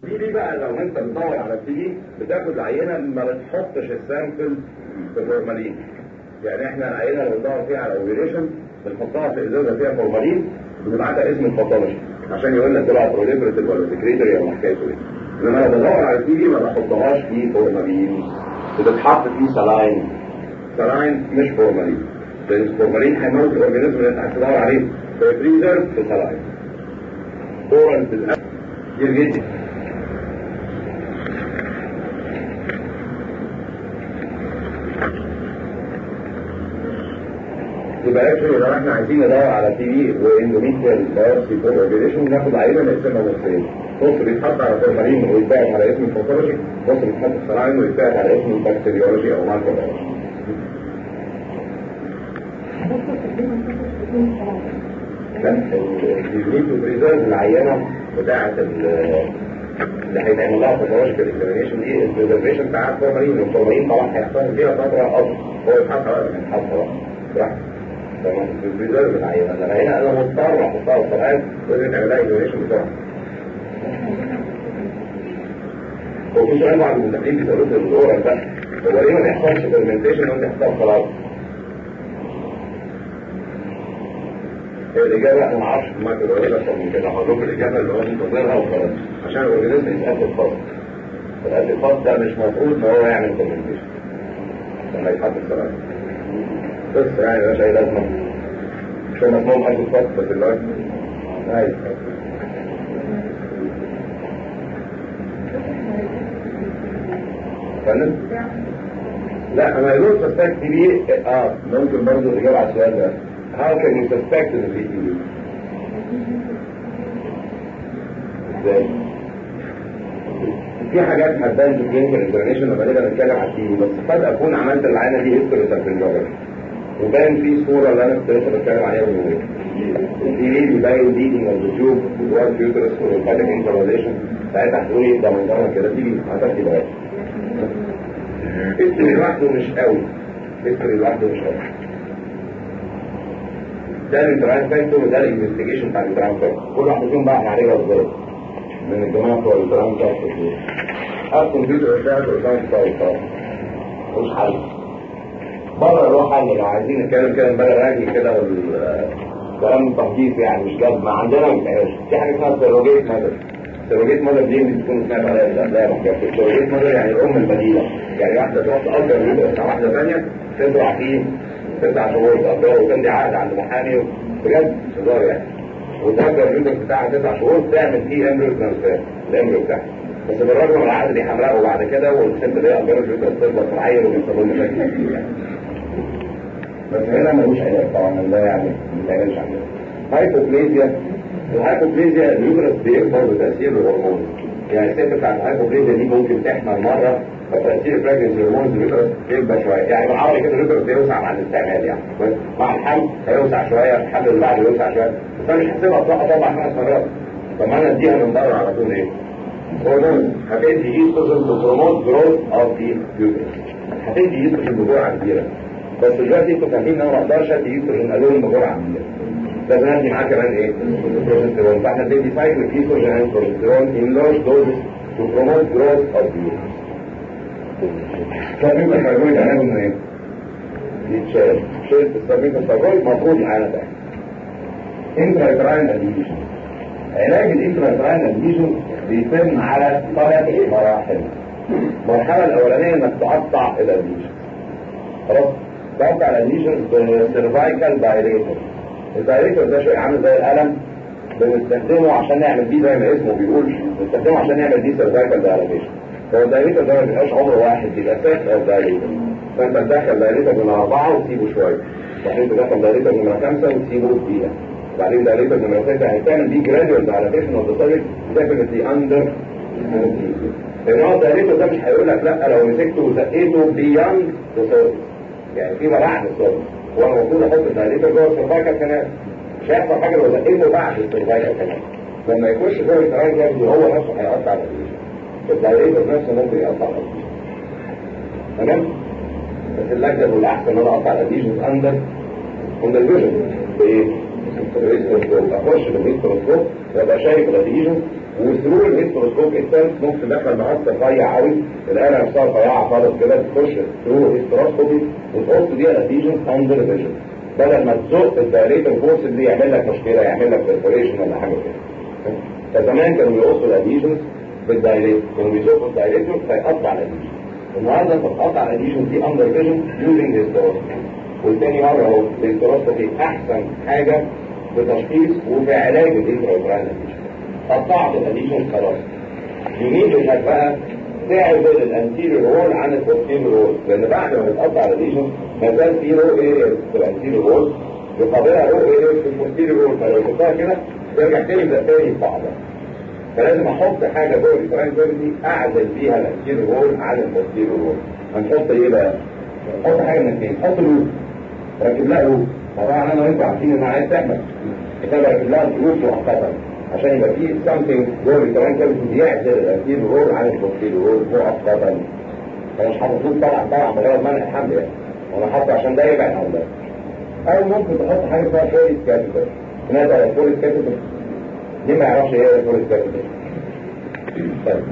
التي بي بقى لو انت بتدور على التي بي بتاخد عينه ما بتحطش السامبل في فورمالين يعني احنا العينه اللي بندور فيها على اوفيليشن بنحطها في ازازه فيها فورمالين بنبعتها اسم الباثولوجي عشان يقول لك طلع بروليفريتيف ولا سكريتري ولا حكايته ايه انما لو بدور على التي بي ما بحطهاش في فورمالين بتتحط في سلاين سلاين مش فورمالين لان الفورمالين هيموت الاورجانيزم اللي انت هتدور عليه فبريزرف في سلاين اورال في الاكل كتير جدا يبقى اكشن لو احنا عايزين ندور على تي في واندوميتريال بايوبسي فور اورجانيزم ناخد عينه نقسمها نصين نص بيتحط على فورمالين ويتباعد على اسم الفوتولوجي نص بيتحط في سلاين ويتباعد على اسم البكتيريولوجي او مايكروبيولوجي الجينيت وبريزيرف العينه بتاعه اللي هيتعمل لها فوتولوجيكال اكزامينيشن دي البريزرفيشن بتاع الفورمالين والفورمالين طبعا هيحتفظ فيها فتره اطول هو يتحط وقت من يتحط براحته تمام البريزيرف العينه العينه انا مضطر احطها في الصلاه لازم تعمل لها اكزامينيشن بسرعه هو في سؤال بعض المدربين بيسالوه في الاورال بقى هو ليه ما بيحصلش فيرمنتيشن وانت تحطها خلاص الإجابة أنا ما أعرفش ما تقول أكتر من كده هقول لكم الإجابة اللي هو منتظرها وخلاص عشان الأورجانيزم يتقتل فاضي القتل الفاضي ده مش المفروض إن هو يعمل كومنتيشن لما يتحط السلام بس يعني مش أي لازمة مش هو مسموم قتل فاضي بس دلوقتي أيوه فنن لا انا يقول سسبكت دي اه ممكن برضه الاجابه على السؤال ده how can you suspect ان في تي ازاي في حاجات هتبان في الكلينيكال انترنيشن لما نبقى نتكلم على التي بس قد اكون عملت العينه دي هيستوري سيرفنجوجرافي وبان في صوره اللي انا كنت لسه بتكلم عليها من يومين التي بي بيبين ليدنج اوف ذا تيوب والوال فيوترس والفاتيك انتروليشن ساعتها هتقولي ده منظرها كده تيجي هتاخدي بالك هيستوري لوحده مش قوي هيستوري لوحده مش قوي ده الانتران فاكتور وده الانفستيجيشن بتاع الانتران فاكتور كل واحد فيهم بقى هنعرفها ازاي من الجماعه بتوع الانتران فاكتور دول الكمبيوتر بتاعت الانتران فاكتور مش حل بره نروح حل لو عايزين نتكلم كده نبالغ راجل كده والكلام تخطيط يعني مش جد ما عندنا ما بيتعملش في حاجه اسمها سيروجيت موديل سيروجيت موديل دي بتكون سمعت عليها الافلام وحاجات سيروجيت موديل يعني الام البديله يعني واحده تقعد تأجر اليوترس على واحده ثانيه تزرع فيه تسع شهور تأجره وتمضي عقد عند محامي بجد هزار يعني وتأجر اليوترس بتاعها تسع شهور تعمل فيه امبريو ترانسفير الامبريو بتاعها بس بالرغم من العقد دي حمراء وبعد كده والست دي أجرت اليوترس تكبر في العيل وبيحصل له مشاكل كتير يعني بس هنا ملوش علاج طبعا ده يعني ما بيتعملش عندنا هايبوبليزيا الهايبوبليزيا اليوترس بيكبر بتأثير الهرمون يعني الست بتاعت الهايبوبليزيا دي ممكن تحمل مرة فتأثير البراجنسي هرمون اليوترس بيكبر شوية يعني بالعربي كده اليوترس بيوسع مع الاستعمال يعني بس مع الحمل هيوسع شوية الحمل اللي بعده يوسع شوية بس انا مش هسيبها تطلع طبعا خمس مرات طب ما انا اديها من بره على طول ايه؟ هرمون هتدي ايستروجين تو بروموت جروث اوف ذا يوترس هتدي ايستروجين بجرعة كبيرة بس دلوقتي انتوا فاهمين ان انا ما اقدرش ادي ايستروجين الون بجرعة كبيرة لازم ادي معاه كمان ايه؟ بروجستيرون فاحنا بندي سايكل ايستروجين اند بروجستيرون ان لارج دوزز to promote growth of the uterus. السبميت الفايبرويد هنعمل من ايه؟ يتشال شلت السبميت الفايبرويد مفروض معانا ده انترايتراين اديشن علاج الانترايتراين اديشن بيتم على ثلاث مراحل المرحلة الأولانية إنك تقطع الاديشن خلاص تقطع الاديشن بسيرفايكال دايريتور الدايريتور ده شيء عامل زي القلم بنستخدمه عشان نعمل بيه زي ما اسمه بيقول بنستخدمه عشان نعمل بيه سيرفايكال دايليتيشن هو الدايليتر ده ما بيبقاش عمر واحد بيبقى سيت اوف دايليتر فانت تدخل دايليتر من اربعه وتسيبه شويه بعدين تدخل دايليتر من خمسه وتسيبه دقيقه بعدين دايليتر من سته هتعمل بيه جراديوال دايليتيشن اوف ذا سوليد ديفينتلي اندر لان هو الدايليتر ده مش هيقول لك لا لو مسكته وزقيته بياند ذا يعني فيما بعد السوليد هو المفروض احط الدايليتر جوه السيرفايكال كمان مش هيحصل حاجه لو زقيته بعد السيرفايكال كمان لما يخش جوه الكلام ده هو نفسه هيقطع الاديشن الدايريتر نفسه ممكن يقطع الاديشن تمام بس اللجنه والاحسن ان انا اقطع الاديشن اندر اندر فيجن بايه؟ بالميكروسكوب اخش بالميكروسكوب وابقى شايف الاديشن وثرو الهيستروسكوب السنس ممكن تدخل مقص رفيع قوي الآلة نفسها رفيعة خالص كده تخش ثرو الهيستروسكوبي وتقص بيها الاديشن اندر فيجن بدل ما تزق الدايليتر فورس دي يعمل لك مشكلة يعمل لك برفوريشن ولا حاجة كده فزمان كانوا بيقصوا الاديشن بالدايليتر كانوا بيزقوا الدايليتر فيقطع الاديشن النهارده انت بتقطع الاديشن دي اندر فيجن يوزنج هيستروسكوبي والتاني مرة اهو الهيستروسكوبي احسن حاجة في تشخيص وفي علاج الانتراوترال اديشن قطعت الاديشن خلاص يمين انك بقى تعزل الانتيريور رول عن البوستيريور رول لان بعد ما بتقطع الاديشن ما زال في رو اريا في الانتيريور رول يقابلها رو اريا في البوستيريور رول فلو شفتها كده ترجع تاني يبقى تاني في بعضها فلازم احط حاجه جوه الفرانك دي اعزل بيها الانتيريور رول عن البوستيريور رول هنحط ايه بقى؟ نحط حاجه من الاثنين نحط لوب ركب لها لوب طبعا انا وانتوا عارفين ان انا عايز تعمل كده بركب لها لوب مؤقتا عشان يبقى في something جوه الكلام كده يعزل الانتيريور رول عن البوستيريور رول مؤقتا فمش حاطط لوب طبعا طبعا مجرد منع الحمل يعني وانا حاطه عشان ده يبعد عن ده او ممكن تحط حاجه اسمها فوريس كابيتال سمعت فوريس كابيتال دي ما يعرفش ايه هي فوريس كابيتال طيب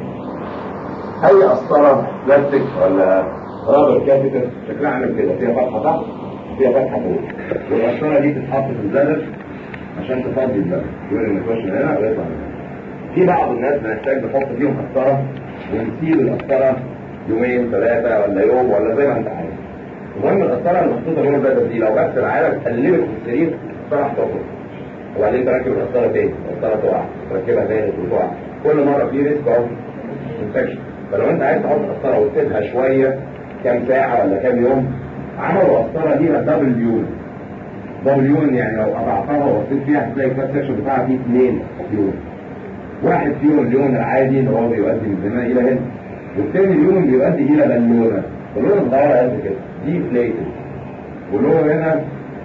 اي قسطره بلاستيك ولا رابر كابيتال شكلها عامل كده فيها فتحه تحت فيها فتحه فوق والقسطره دي تتحط في الزلل عشان تفضي الزلل يقول ان يخش من هنا ويطلع من هنا في بعض الناس بنحتاج نحط فيهم قسطره ونسيب القسطره يومين ثلاثه ولا يوم ولا زي ما انت عايز المهم القسطره المحطوطه جوه الزلل دي لو بس العالم اتقلبت في السرير القسطره هتخرج وبعدين تركب القسطره تاني القسطره تقع تركبها تاني وتقع كل مره في ريسك اوف انفكشن فلو انت عايز تحط قسطره وتسيبها شويه كام ساعه ولا كام يوم عملوا قسطره ليها دبل يون دبل يون يعني لو قطعتها وبصيت فيها هتلاقي الكاس سكشن بتاعها فيه اثنين يون واحد فيهم اليون العادي اللي هو بيؤدي من هنا الى هنا والثاني اليون بيؤدي الى بالونه بالونه صغيره قد كده دي فليتد وله هنا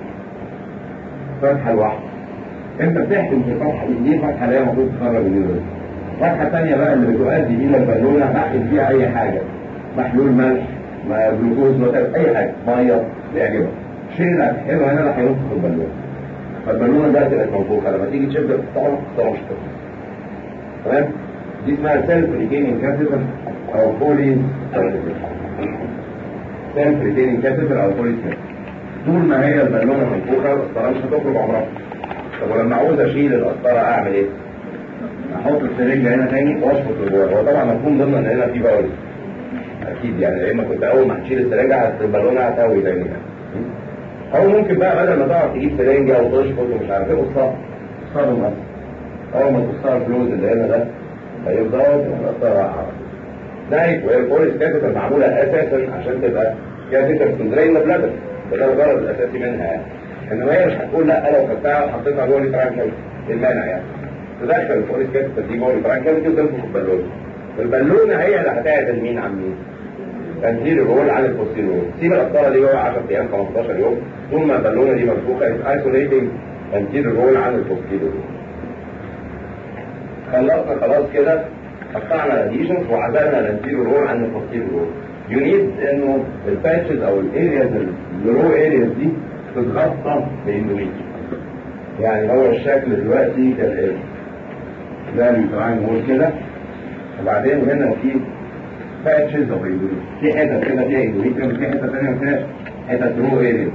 فتحه لوحده انت بتحكم في الفتحه دي دي فتحه اللي هي المفروض تخرج اليورين الفتحه الثانيه بقى اللي بتؤدي الى البالونه بحقن فيها اي حاجه محلول ملح ما جلوكوز ولا اي حاجه ميه اللي يعجبك شيل اللي هتحقنه هنا اللي هينط في البالونه فالبالونه ده تبقى منفوخه لما تيجي تشد الطعم الطعم مش تمام دي اسمها سيلف ريجيننج كاتيتر او بولي سيلف ريجيننج كاتيتر او بولي طول ما هي البالونه منفوخه القسطره مش هتخرج عمرها طب ولما عاوز اشيل القسطره اعمل ايه؟ احط السرنجه هنا تاني واشفط لجوه هو طبعا مفهوم ضمن ان هنا في باول اكيد يعني يا اما كنت اول ما هتشيل السرنجه البالونه هتهوي تاني يعني او ممكن بقى بدل ما تقعد تجيب سرنجه وتشفط ومش عارف ايه قصها قصها بس اول ما تقصها الفلوس اللي هنا ده هيفضل القسطره على ذلك وهي البوليس كاتيتر معموله اساسا عشان تبقى كاتيتر تدرين بلادر ده الغرض الاساسي منها يعني انما هي مش هتقول لا لو خدتها وحطيتها جوه الفرانكل المانع يعني تدخل البوليس كاتيتر دي جوه الفرانكل دي وتنفخ البالونه البالونه هي اللي هتعزل مين عن مين تنزيل الرول عن البوستير رول سيب القسطره دي جوه 10 ايام 15 يوم ثم البالونه دي منفوخه از ايسوليتنج تنزيل الرول عن البوستير رول خلصنا خلاص كده قطعنا الاديشنز وعزلنا الانتيريور رول عن البوستيريور رول يو نيد انه الباتشز او الارياز الرو ارياز دي تتغطى باندوميتريوم يعني هو الشكل دلوقتي كالاتي ده اليوتراين وول كده وبعدين هنا في باتشز او اندوميتريوم في حته كده فيها اندوميتريوم في حته ثانيه ما فيهاش حته رو ارياز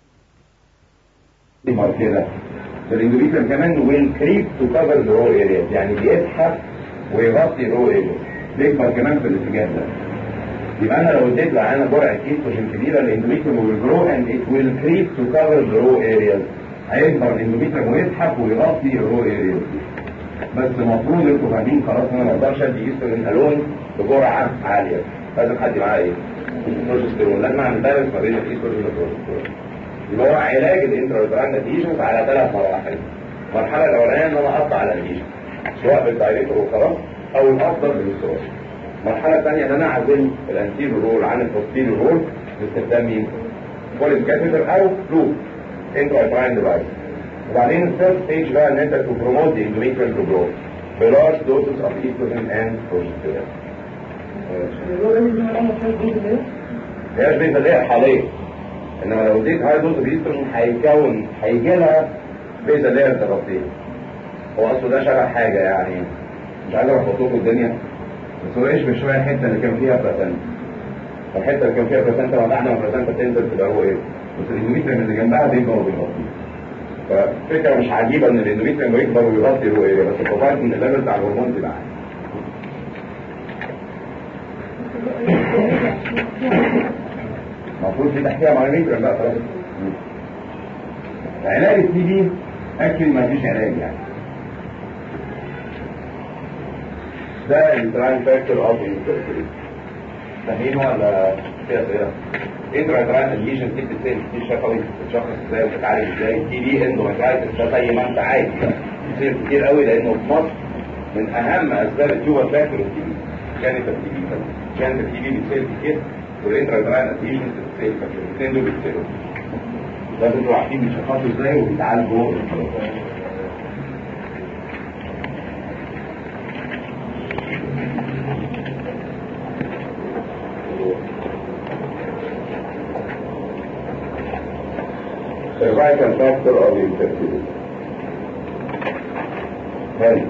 كده الاندوميتريوم كمان ويل كريب تو كفر ذا رو ارياز يعني بيزحف ويغطي رو ارياز بيكبر كمان في الاتجاه ده يبقى انا لو اديت لعينه جرعه ايستروجين كبيره الاندوميتريوم ويل جرو اند ات ويل كريب تو كفر ذا رو ارياز هيكبر الاندوميتريوم ويزحف ويغطي الرو ارياز دي بس المفروض انتوا فاهمين خلاص انا ما اقدرش ادي ايستروجين الون بجرعه عاليه لازم حد معاه ايه؟ بروجستيرون لازم اعمل بالانس ما بين الايستروجين والبروجستيرون يبقى هو علاج الانترا نتيجه على ثلاث مراحل المرحله الاولانيه ان انا اقطع النتيجه سواء بالدايريتور وخلاص او الافضل بالاستروس المرحله الثانيه ان انا اعزل الانتيريور رول عن البوستيريور رول باستخدام مين؟ بوليس كاتيتر او لوب انترا ديفايس وبعدين الثيرد ستيج بقى ان انت تبروموت دي اندوميتريال تو جرو بلارج دوزز اوف ايستروجين اند بروجستيرون هي مش بيتا لير حاليا انما لو اديت هاي دوز ايستروجين هيكون هيجي لها بيتا لير تغطيه هو اصله ده شبه حاجه يعني مش عايز احط لكم الدنيا بس هو يشبه شويه الحته اللي كان فيها بلاسنتا الحته اللي كان فيها بلاسنتا وبعد ما البلاسنتا تنزل تبقى هو ايه بس الاندوميتريم اللي جنبها بيكبر وبيغطي ففكره مش عجيبه ان الاندوميتريم بيكبر ويغطي هو ايه بس البروفايل من الليفل بتاع الهرمون تبقى عالي المفروض في تحتيها مايوميتريم بقى خلاص علاج التي بي اكشلي ما فيش علاج يعني ده الانتراين فاكتور اوف انفيرتيليتي فاهمينه ولا في اسئله؟ انتراين الليجن دي بتتسال دي شفوي بتشخص ازاي وبتتعالج ازاي تي بي اندوميترايتس ده زي ما انت عايز كتير كتير قوي لانه في مصر من اهم اسباب التيوبر فاكتور التي بي كانت التي بي كانت التي بي بتسال كتير والانتراين الليجن بتتسال كتير الاثنين دول بيتسالوا لازم تبقوا عارفين بيشخصوا ازاي وبيتعالجوا cervical factor of infertility. هل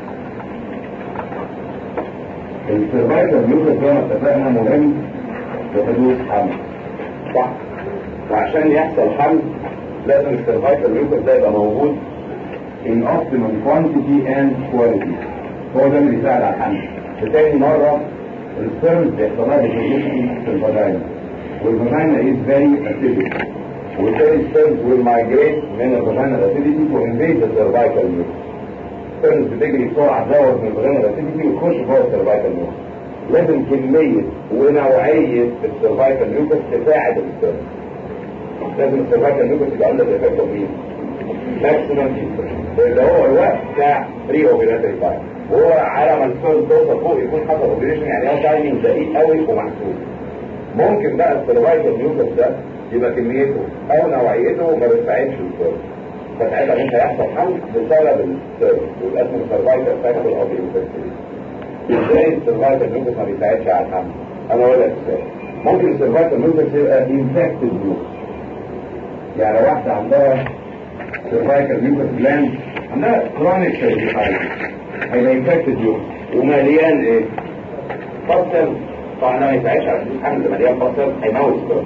السيرفايكال ميوكس زي ما اتفقنا مهم لحدوث حمل صح وعشان يحصل حمل لازم السيرفايكال ميوكس ده يبقى موجود in optimum quantity and quality هو ده اللي بيساعد على الحمل بتاني مرة السيرفس بيحصل لها ديفيوشن في الفاجينا والفاجينا is very acidic وبالتالي السيرفس will migrate من الفاجينا acidity to invade the cervical mucus السيرفس بتجري بسرعة تزود من الفاجينا acidity وتخش جوه السيرفايكال mucus لازم كمية ونوعية السيرفايكال ميوكس تساعد السيرفس لازم السيرفايكال ميوكس يبقى عندك افكت اوف مين ماكسيمم اللي هو الوقت بتاع بري اوبيلاتري تايم وهو على ما السيرفس توصل فوق يكون حصل اوبريشن يعني هو تايمنج دقيق قوي ومحسوب ممكن بقى السيرفايكال ميوكس ده يبقى كميته او نوعيته ما بتساعدش السيرفس فساعتها مش هيحصل حمل بسبب السيرفس ويبقى اسمه سيرفايكال فاكتور اوف انفكتيف ازاي السيرفايكال ميوكس ما بيساعدش على الحمل انا اقول لك ازاي ممكن السيرفايكال ميوكس يبقى انفكتد ميوكس يعني واحده عندها سيرفايكال ميوكس جلاند عندها كرونيك سيرفايكال هيبقى انفكتد ميوكس ومليان ايه؟ فصل طبعا ما يساعدش على حدوث حمل ده مليان فصل هيموت السيرفايكال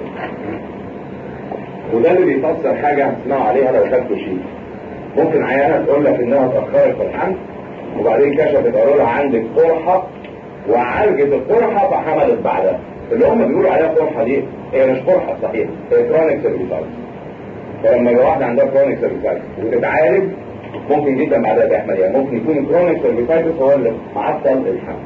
وده اللي بيفسر حاجه هتسمعوا عليها لو خدتوا شيء ممكن عيانه تقول لك انها اتاخرت في الحمل وبعدين كشفت قالوا لها عندك قرحه وعالجت القرحه فحملت بعدها اللي هم بيقولوا عليها قرحه دي هي مش قرحه صحيح هي كرونيك سيرفيسايتس فلما يبقى واحده عندها كرونيك سيرفيسايتس وتتعالج ممكن جدا بعدها تحمل يعني ممكن يكون الكرونيك سيرفيسايتس هو اللي معطل الحمل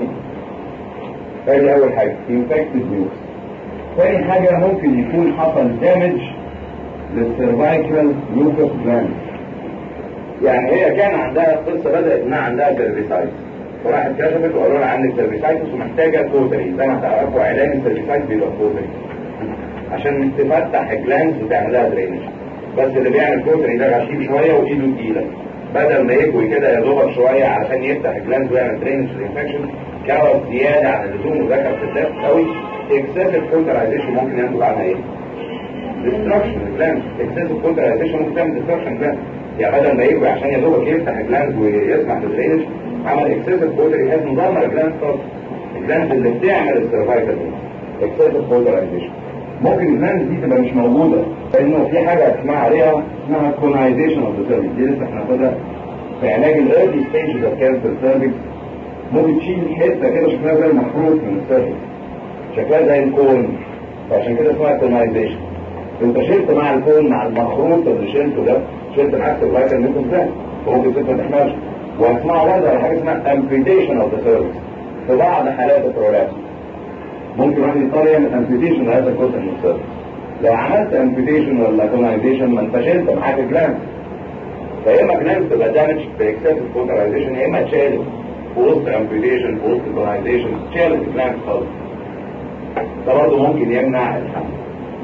هذه اول حاجه انفكتد ميوكس ثاني حاجه ممكن يكون حصل دامج للسيرفايكال ميوكس جلاند يعني هي كان عندها قصه بدات انها عندها سيرفيسايتس وراحت كشفت وقالوا لها عندك سيرفيسايتس ومحتاجه كوتري زي ما تعرفوا علاج السيرفيسايتس بيبقى كوتري عشان تفتح الجلاندز وتعملها درينج بس اللي بيعمل كوتري ده غشيم شويه وايده تقيله بدل ما يكوي كده يا دوبك شويه علشان يفتح الجلاندز ويعمل درينج للانفكشن كوت زياده عن اللزوم وذكر في الدم قوي اكسسيف كوترايزيشن ممكن ينتج عنها ايه؟ ديستركشن الجلاند اكسسيف كوترايزيشن ممكن تعمل ديستركشن جلاند يعني بدل ما يجوي عشان يا دوبك يفتح الجلاند ويسمح بالدرينج عمل اكسسيف كوتر يحس مدمر الجلاند خالص الجلاند اللي بتعمل السرفايفل دي اكسسيف كوترايزيشن ممكن الجلاند دي تبقى مش موجوده لانه في حاجه اسمها عليها اسمها كونايزيشن اوف ذا سيرفيس دي لسه احنا هناخدها في علاج الايرلي ستيجز اوف كانسر سيرفيس ممكن تشيل حته كده شكلها زي المخروط من السيرفيس شكلها زي الكون فعشان كده اسمها كونايزيشن انت شلت مع الكون مع المخروط اللي شلته ده شلت معاك السرفايفل منكم ازاي ممكن ست ما تحملش وهتسمعوا برضه على حاجه اسمها امبيتيشن اوف ذا سيرفيس في بعض حالات البرولابس ممكن واحد يضطر يعمل امبيتيشن لهذا الجزء من السيرفيس لو عملت امبيتيشن ولا كونايزيشن ما انت شلت معاك جلاند فيا اما جلاند تبقى دامج باكسسيف كوترايزيشن يا اما اتشالت في وسط امبيتيشن في وسط كونايزيشن اتشالت جلاند خالص ده برضه ممكن يمنع الحمل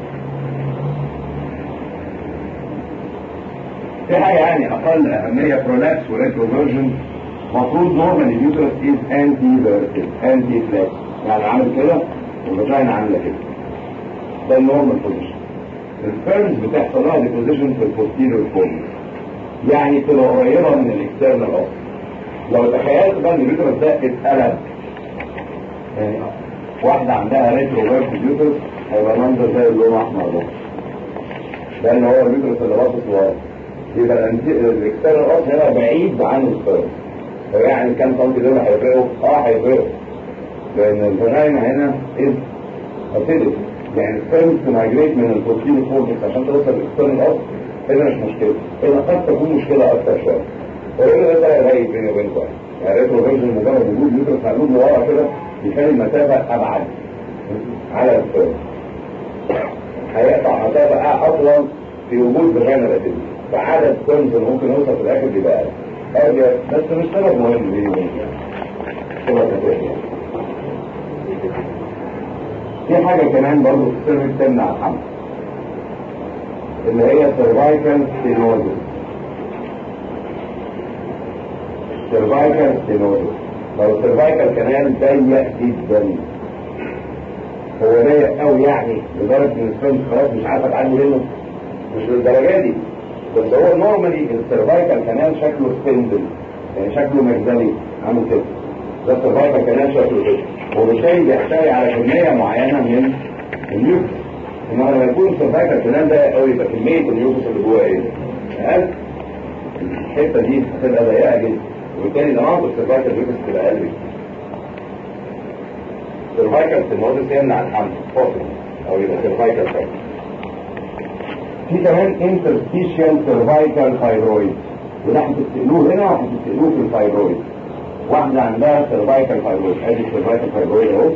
في حاجة يعني أقل أهمية برولابس وريتروفيرجن مفروض نورمال اليوترس از انتي فيرتيل انتي فلاكس يعني عامل كده والفاجينا عاملة كده ده النورمال بوزيشن السبيرمز بتحصل لها ديبوزيشن في البوستيريور فورم يعني بتبقى قريبة من الاكسترنال اوف لو تخيلت بقى ان اليوترس ده اتقلب يعني واحدة عندها ريترو فيرس اليوترس هيبقى منظر زي اللون الاحمر ده ده اللي هو اليوترس اللي باصص لورا يبقى الاكسترنال اوس هنا بعيد عن السبيرم فيعني كام سنتي دول هيفرقوا؟ اه هيفرقوا لان الفنايم هنا از ابتدت يعني السبيرم تمايجريت من البروتين فورتكس عشان توصل للاكسترنال اوس هنا مش مشكله هنا قد تكون مشكله اكتر شويه وهنا ده بقى غايب بيني وبينكم يعني ريترو فيرجن مجرد وجود يوترس مقلوب لورا كده بيخلي المسافه ابعد على السبيرم هيقطع مسافه اطول في وجود فاجينا اتيدي فعدد سبيرمز اللي ممكن يوصل في الاخر بيبقى اقل بس مش سبب مهم بيني وبينكم سبب اساسي في حاجه كمان برضه في السيرفيس تمنع الحمل اللي هي سيرفايكال ستينوزس سيرفايكال ستينوزس لو السيرفايكال كانال ضيق جدا هو ضيق قوي يعني لدرجه ان السبيرم خلاص مش عارفه تعدي منه مش للدرجه دي بس هو نورمالي السيرفايكال كانال شكله سبندل يعني شكله مجدلي عامل كده ده السيرفايكال كانال شكله كده وبالتالي بيحتوي على كميه معينه من النيوكليس انما لما يكون السيرفايكال كانال ده قوي يبقى كميه النيوكليس اللي جوه ايه؟ اقل الحته دي هتبقى ضيقه جدا وبالتالي ضمانه السيرفايكال نيوكليس تبقى اقل السيرفايكال ستينوزس يمنع الحمل فاصل او يبقى سيرفايكال فاصل في كمان انترستيشيال سيرفايكال ثايرويد وده هتستقلوه هنا وهتستقلوه في الثايرويد واحدة عندها سيرفايكال ثايرويد ادي السيرفايكال ثايرويد اهو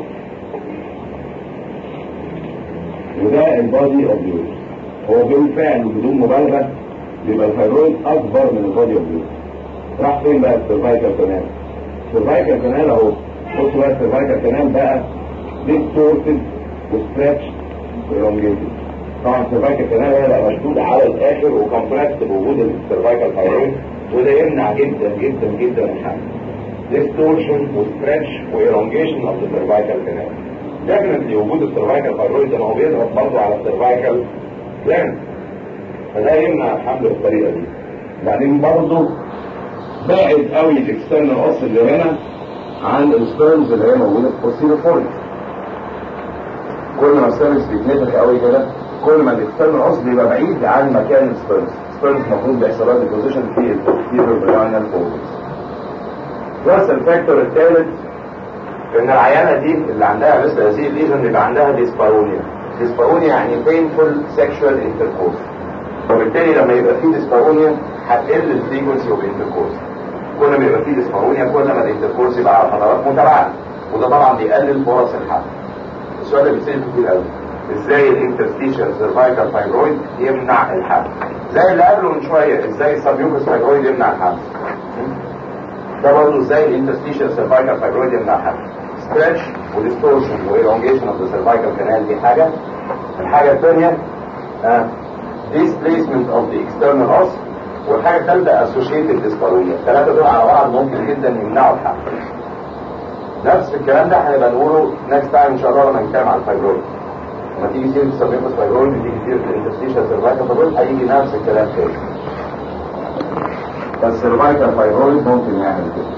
وده البادي اوف يوز هو بالفعل وبدون مبالغه بيبقى الثايرويد اكبر من البادي اوف يوز راح فين بقى السيرفايكال كانال السيرفايكال كانال اهو بصوا بقى السيرفايكال كانال بقى ديستورتد وستريتش والونجيتد طبعا السيرفايكال كانال هيبقى مشدود على الاخر وكمبرست بوجود السيرفايكال ثايرويد وده يمنع جدا جدا جدا الحمل ديستورشن وستريتش والونجيشن اوف ذا سيرفايكال كانال ديفنتلي وجود السيرفايكال ثايرويد ده ما هو بيضغط برضه على السيرفايكال جلاند فده يمنع الحمل بالطريقه دي بعدين برضه بعد قوي الاكسترنال اوس اللي هنا عن السبيرمز اللي هي موجوده في البوستيريور فورنكس كل ما السيرفس بيتنفخ قوي كده كل ما الاكسترنال اوس بيبقى بعيد عن مكان السبيرمز السبيرمز المفروض بيحصل لها ديبوزيشن في البوستيريور فاجينال فورنكس بلس الفاكتور الثالث ان العيانه دي اللي عندها مثل هذه الليجن بيبقى عندها ديسبارونيا ديسبارونيا يعني painful sexual intercourse وبالتالي لما يبقى فيه ديسبارونيا هتقل الفريكونسي اوف انتركورس كل ما يبقى فيه ديسبارونيا كل ما الانتركورس يبقى على فترات متباعده وده طبعا بيقلل فرص الحمل السؤال اللي بيسال كتير قوي ازاي الانترستيشن سيرفايكال فايبرويد يمنع الحمل زي اللي قبله من شويه ازاي السبيوكس فايبرويد يمنع الحمل ده برضه ازاي الانترستيشن سيرفايكال فايبرويد يمنع الحمل ستريتش وديستورشن والونجيشن اوف ذا سيرفايكال كانال دي حاجه الحاجه الثانيه displacement of the external os والحاجه الثالثه associated dyspharonia الثلاثه دول على بعض ممكن جدا يمنعوا الحمل نفس الكلام ده هنبقى نقوله next time ان شاء الله لما نتكلم على الفايبرويد لما تيجي سيره السبيوكس فايبرويد تيجي سيره الانترستيشن سيرفايكال فايبرويد هيجي نفس الكلام تاني بس السيرفايكال فايبرويد ممكن يعمل كده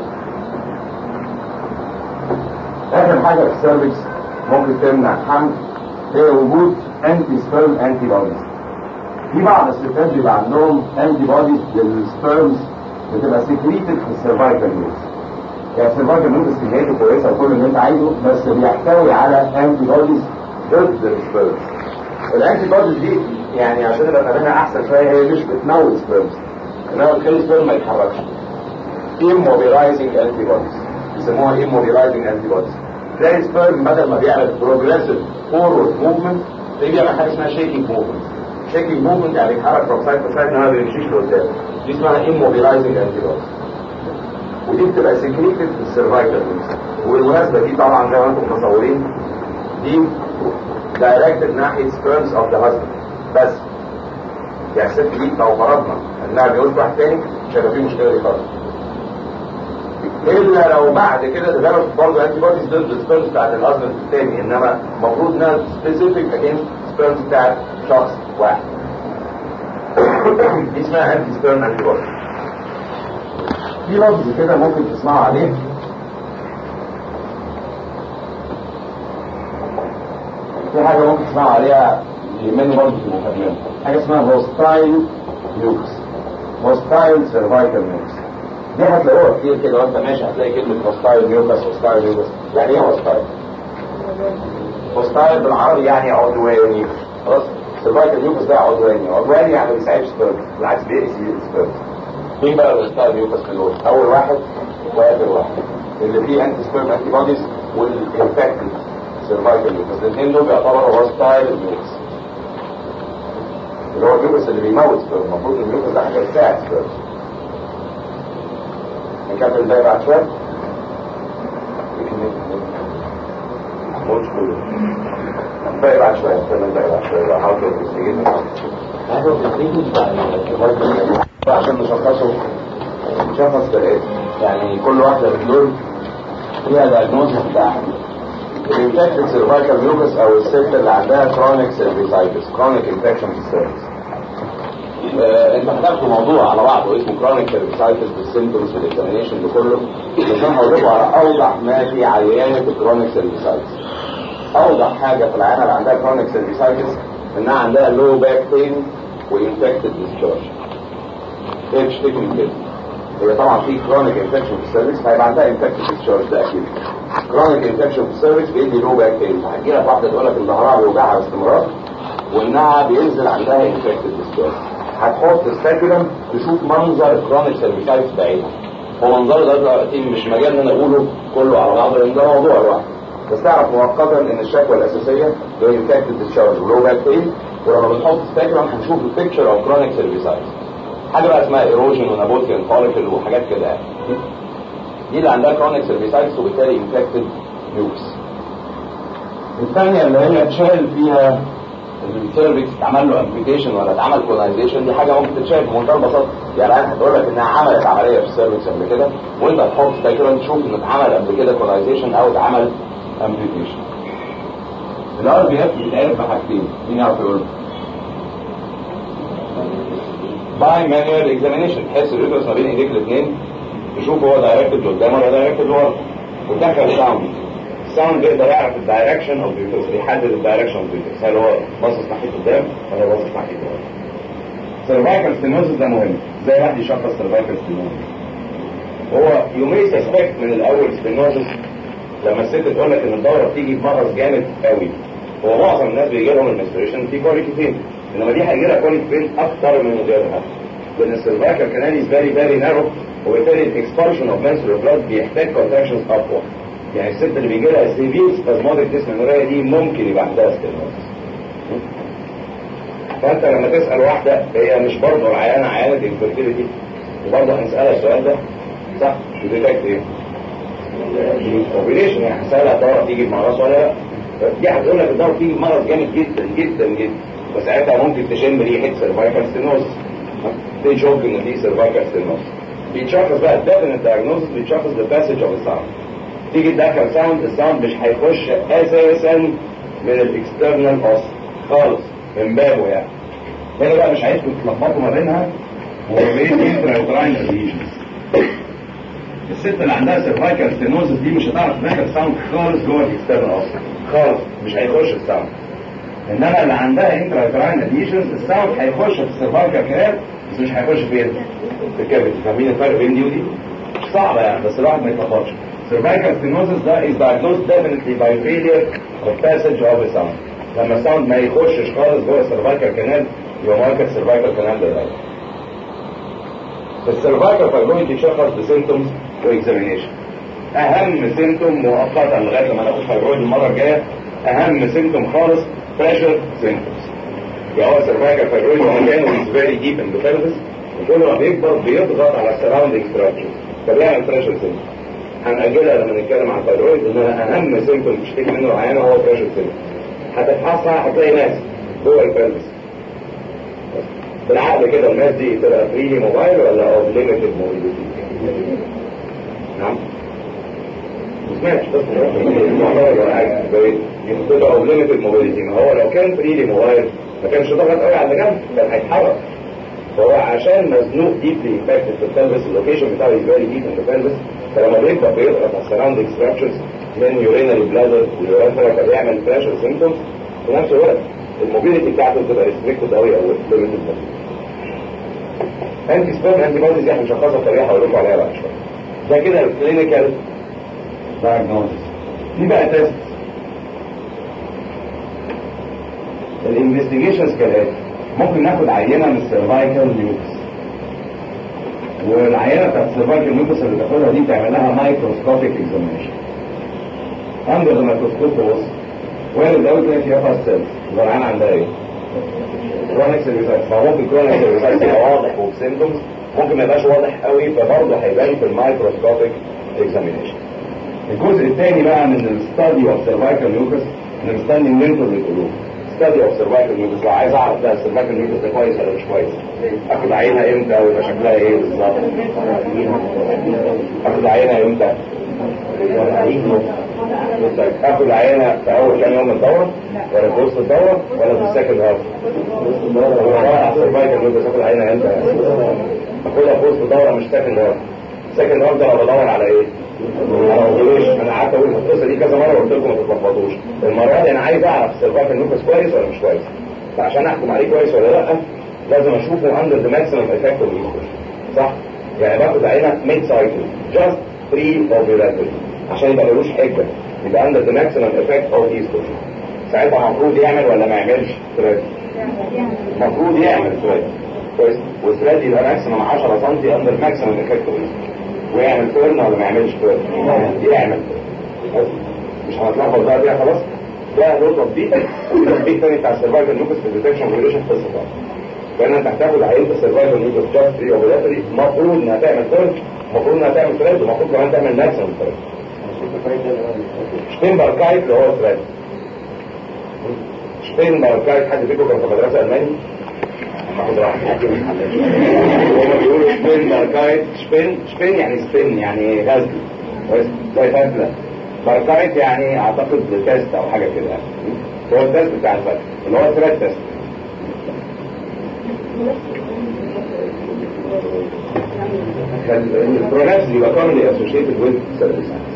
اخر حاجه في السيرفكس ممكن تمنع الحمل هي وجود انتي سبيرم انتي بوديز في بعض الستات بيبقى عندهم انتي بوديز للسبيرمز بتبقى سكريتد في السيرفايكال نيوز يعني السيرفايكال نيوز كميته كويسه وكل اللي انت عايزه بس بيحتوي على انتي بوديز ضد السبيرمز الانتي بوديز دي يعني عشان نبقى فاهمينها احسن شويه هي مش بتموت سبيرمز انما بتخلي السبيرم ما يتحركش immobilizing antibodies بيسموها immobilizing antibodies تلاقي السبيرم بدل ما بيعمل progressive forward movement تلاقيه بيعمل حاجه اسمها shaking movement shaking movement يعني بيتحرك from side to side انما ما بيمشيش لقدام دي اسمها immobilizing antibodies ودي بتبقى secreted في السيرفايكال والمناسبه دي طبعا زي ما انتم متصورين دي directed ناحيه sperms of the husband بس يعني الست دي لو فرضنا انها بيقول واحد تاني مش هيبقى فيه مشكله دي خالص الا لو بعد كده ديفلوب برضه انتي بوديز ضد السبيرمز بتاعت الهازبند الثاني انما المفروض انها سبيسيفيك اجينست سبيرمز بتاعت شخص واحد دي اسمها انتي سبيرم انتي بودي في لفظ كده ممكن تسمعوا عليه في حاجة ممكن تسمعوا عليها يهمني برضه في المكالمات حاجة اسمها هوستايل ميوكس هوستايل سيرفايكال ميوكس دي هتلاقوها كتير كده وانت ماشي هتلاقي كلمة هوستايل ميوكس هوستايل ميوكس يعني ايه هوستايل؟ هوستايل بالعربي يعني عدواني خلاص سيرفايكال ميوكس ده عدواني عدواني يعني ما بيساعدش سبيرم بالعكس بيأذي السبيرم مين بقى الهوستايل ميوكس في دول؟ أول واحد وآخر واحد اللي فيه انتي سبيرم انتي بوديز والانفكتد سيرفايكال ميوكس الاثنين دول بيعتبروا هوستايل ميوكس اللي هو الميوكس اللي بيموت سبيرم المفروض الميوكس ده حاجه بتساعد سبيرم نكمل الباقي بعد شويه مش كله الباقي بعد شويه نكمل الباقي بعد شويه حاول تستجيب عشان نشخصه نشخص بالايه يعني كل واحده من دول فيها الدايجنوز بتاعها الانفكتد سيرفايكال ميوكس او الست اللي عندها كرونيك سيرفيسايتس كرونيك انفكشن في السيرفيس انت كتبت موضوع على بعضه اسمه كرونيك سيرفيسايتس بالسيمتومز والاكزامينشن ده كله بس انا هقول لكم على اوضح ما في عيانه الكرونيك سيرفيسايتس اوضح حاجه في العيانه اللي عندها كرونيك سيرفيسايتس انها عندها لو باك بين وانفكتد ديسشارج ايه بتشتكي من كده هي طبعا في كرونيك انفكشن في السيرفيس فهيبقى عندها انفكتد ديسشارج ده اكيد كرونيك انفكشن في السيرفيس بيدي لو باك بين هتجي لك واحده تقول لك ان ظهرها بيوجعها باستمرار وانها بينزل عندها انفكتد ديسشارج هتحط سباكولم تشوف منظر الكرونيك سيرفيسايتس بعينها هو منظر ده دلوقتي مش مجال ان انا اقوله كله على بعضه لان ده موضوع لوحده بس تعرف مؤقتا ان الشكوى الاساسيه هي انفكتد ديسشارج ولو باك بين ولما بنحط سباكولم هنشوف البيكتشر اوف كرونيك سيرفيسايتس حاجه بقى اسمها ايروجن ونابوتيان فوليكل وحاجات كده يعني دي اللي عندها كرونيك سيرفيسايتس وبالتالي انفكتد ميوكس الثانيه اللي هي اتشال فيها السيرفكس اتعمل له امبيتيشن ولا اتعمل كولونايزيشن دي حاجه ممكن تتشاف بمنتهى البساطه يعني انا هتقول لك انها عملت عمليه في السيرفكس قبل كده وانت هتحط سباكولم تشوف انه اتعمل قبل كده كولونايزيشن او اتعمل امبيتيشن الار بي اف بيتعرف بحاجتين مين يعرف يقول باي مانوال اكزامينيشن تحس الريترس ما بين ايديك الاثنين تشوف هو دايركتد لقدام ولا دايركتد لورا وتدخل ساوند الساوند بيقدر يعرف الدايركشن اوف الريترس بيحدد الدايركشن اوف الريترس هل هو باصص ناحيه قدام ولا باصص ناحيه ورا سيرفايكال ستينوزس ده مهم ازاي واحد يشخص سيرفايكال ستينوزس هو يومي سسبكت من الاول ستينوزس لما الست تقول لك ان الدوره بتيجي بمرض جامد قوي هو معظم الناس بيجي لهم المنستريشن في كوليك فين انما دي هيجي لها كوليك فين اكتر من غيرها لان السيرفايكال كانال از فيري فيري نارو وبالتالي الاكسبانشن اوف menstrual بلاد بيحتاج كونتراكشنز اقوى يعني الست اللي بيجي لها سيفير سبازماتيك ديسمنوريا دي ممكن يبقى عندها ستينوزس فانت لما تسال واحده هي مش برضه العيانه عيانه انفيرتيليتي وبرضه هنسالها السؤال ده صح ديتكت ايه؟ اوبريشن يعني هسالها الدوره تيجي بمرض ولا لا دي هتقول لك الدوره بتيجي بمرض جامد جدا جدا جدا وساعتها ممكن تشم ريحه سيرفايكال ستينوز تشوف ان دي سيرفايكال ستينوز بيتشخص بقى الديفينيت دايجنوستس بيتشخص بالباسج اوف الساوند تيجي تدخل ساوند الساوند مش هيخش اساسا من الاكسترنال اوس خالص من بابه يعني هنا بقى مش عايزكم تتلخبطوا ما بينها وما بين انترايتراين ليجنز الست اللي عندها سيرفايكال ستينوزس دي مش هتعرف تدخل ساوند خالص جوه الاكسترنال اوس خالص مش هيخش الساوند انما اللي عندها انترايتراين ليجنز الساوند هيخش في السيرفايكال كلاب بس مش هيخش فين؟ في الكافيتي فاهمين الفرق بين دي ودي؟ صعبه يعني بس الواحد ما يتلخبطش cervical stenosis ده is diagnosed definitely by failure of passage of the sound لما الساوند ما يخشش خالص جوه السيرفايكال كانال يبقى ماركت سيرفايكال كانال ده ده السيرفايكال فايبرويد يتشخص بسيمتومز واكزامينيشن اهم سيمتوم مؤقتا لغايه لما ناخد فايبرويد المره الجايه اهم سيمتوم خالص بريشر سيمتومز يبقى هو سيرفايكال فايبرويد هو مكانه از فيري ديب ان ذا وكل ما بيكبر بيضغط على السراوندينج ستراكشر فبيعمل بريشر سيمتوم هنأجلها لما نتكلم عن الثايرويد انها اهم سيمتوم تشتكي منه العيانه هو بريشر سيمتوم هتفحصها هتلاقي ناس جوه البلبس بالعقل كده الناس دي تبقى فريلي موبايل ولا اوف ليميتد موبيليتي نعم ما سمعتش بس تبقى اوف ليميتد موبيليتي ما هو لو كان فريلي موبايل ما كانش ضغط قوي على اللي جنب كان هيتحرك فهو عشان مزنوق ديبلي امباكتد في البلفس اللوكيشن بتاعه فيري ديب ان البلفس فلما بيكبر بيضغط على السراوندنج ستراكشرز من يورينري بلادر ويوريثرا فبيعمل بريشر سيمتومز في نفس الوقت الموبيليتي بتاعته بتبقى ريستريكتد قوي او ليميتد انتي سبيرم انتي بوديز احنا مشخصها بطريقه هقول لكم عليها بعد شويه ده كده الكلينيكال دايجنوستس في بقى تيست الانفستيجيشنز كالاتي ممكن ناخد عينه من السيرفايكال نيوكس والعينه بتاعت السيرفايكال نيوكس اللي تاخدها دي تعمل لها مايكروسكوبيك اكزامينشن اندر ذا مايكروسكوب بص وين الاول تلاقي فيها فاست سيلز يبقى العينه عندها ايه؟ كرونيك سيرفيسايتس فممكن كرونيك سيرفيسايتس يبقى واضح وبسيمتومز ممكن ما يبقاش واضح قوي فبرضه هيبان في المايكروسكوبيك اكزامينشن الجزء الثاني بقى من الستادي اوف سيرفايكال نيوكس احنا مستني ان انتوا اللي تقولوه ستادي اوف سيرفايكال نيوكس لو عايز اعرف ده السيرفايكال نيوكس ده كويس ولا مش كويس اخد عينه امتى ويبقى شكلها ايه بالظبط اخد عينه امتى اخد عينه في اول كام يوم من الدوره ولا في وسط الدوره ولا في السكند هاف السيرفايكال نيوكس اخد عينه امتى اخدها في وسط الدوره مش سكند هاف سكند هاف ده انا بدور على ايه انا قعدت اقول القصه دي كذا مره وقلت لكم ما تتلخبطوش المره دي انا عايز اعرف السيرفايكال نيوكس كويس ولا مش كويس فعشان احكم عليه كويس ولا لا لازم اشوفه اندر ذا ماكسيمم افكت اوف صح يعني باخد عينه ميد سايكل جاست 3 اوفيلاتوري عشان يبقى ملوش حجه يبقى اندر ذا ماكسيمم افكت اوف ايستروجين ساعتها المفروض يعمل ولا ما يعملش ثريد المفروض يعمل ثريد كويس والثريد يبقى ماكسيمم 10 سم اندر ماكسيمم افكت اوف ويعمل فيرن ولا ما يعملش فيرن يعمل مش هنتلخبط بقى فيها خلاص ده له تطبيق التطبيق الثاني بتاع السرفايفل نيوكس في الديتكشن ريليشن قصه بقى فان انت هتاخد عينه السرفايفل نيوكس جاست 3 اوفيلاتري المفروض انها تعمل فيرن المفروض انها تعمل ثريد ومفروض كمان تعمل ماكسيمم ثريد شتينبركايت اللي هو ثريد شتينبركايت حد فيكم كان في مدرسه الماني هاخد راحتي هما بيقولوا شبين باركايت شبين شبين يعني سبين يعني غزل كويس زي غزلة باركايت يعني اعتقد تيست او حاجة كده هو التيست بتاع الفتح اللي هو ثلاث تيست البرونابس بيبقى commonly associated with cervicitis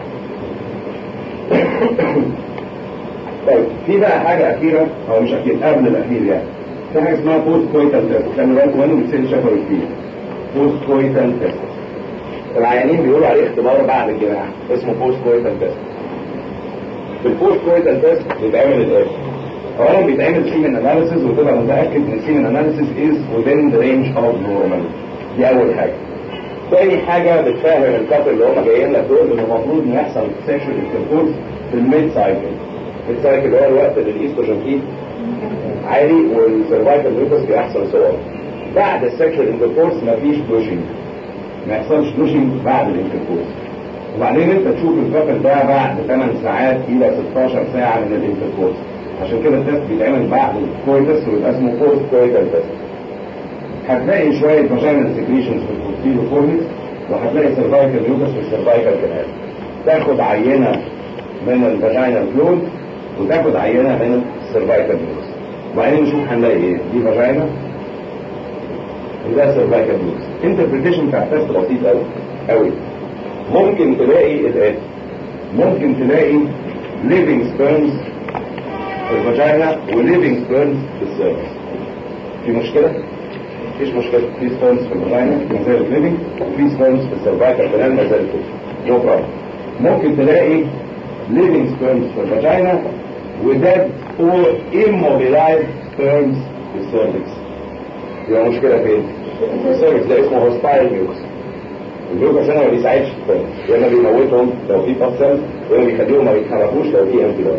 طيب في بقى حاجة أخيرة أو مش أخير قبل الأخير يعني في حاجه اسمها بوست كويتال تيست خلي بالكم منه بتصير شفوي كتير بوست كويتال تيست العيانين بيقولوا عليه اختبار بعد الجماع اسمه بوست كويتال تيست في البوست كويتال تيست بيتعمل الاتي اولا بيتعمل سيمن اناليسيز وتبقى متاكد ان السيمن اناليسيز از within the range of normal دي اول حاجه تاني حاجه بتفهم الكابل اللي هم جايين لك دول ان المفروض ان يحصل سيكشوال انتركورس في الميد سايكل الميد سايكل هو الوقت اللي الايستروجين فيه عالي والسرفايفل نيوكس بيحصل صور بعد السكشوال انتركورس مفيش بلوشنج ما يحصلش بلوشنج بعد الانتركورس وبعدين انت تشوف الكابل ده بعد 8 ساعات الى 16 ساعه من الانتركورس عشان كده التست بيتعمل بعد الكويتس ويبقى اسمه بوست كويتال تيست هتلاقي شويه فاجينال سكريشنز في البوستيريو كورنكس وهتلاقي سيرفايكال نيوكس في السيرفايكال كانال تاخد عينه من الفاجينال فلويد وتاخد عينه من السيرفايكال نيوكس وبعدين نشوف هنلاقي ايه دي فاجينا وده سيرفايكال نيوكس انتربريتيشن بتاع التست بسيط قوي قوي ممكن تلاقي الاتي ممكن تلاقي ليفنج سبيرمز في الفاجينا وليفنج سبيرمز في السيرفس في مشكله مفيش مشكله في سبيرمز في الفاجينا ما زالت ليفنج وفي سبيرمز في السيرفايكال كانال ما زالت نو بروبلم ممكن تلاقي ليفنج سبيرمز في الفاجينا وده هو immobilized sperms في السيرفكس يبقى مشكلة فين؟ السيرفكس ده اسمه هوستايل ميوكس الميوكس هنا ما بيساعدش السبرمز يا اما بيموتهم لو في فصل يا اما بيخليهم ما يتحركوش لو في انتيبيوتكس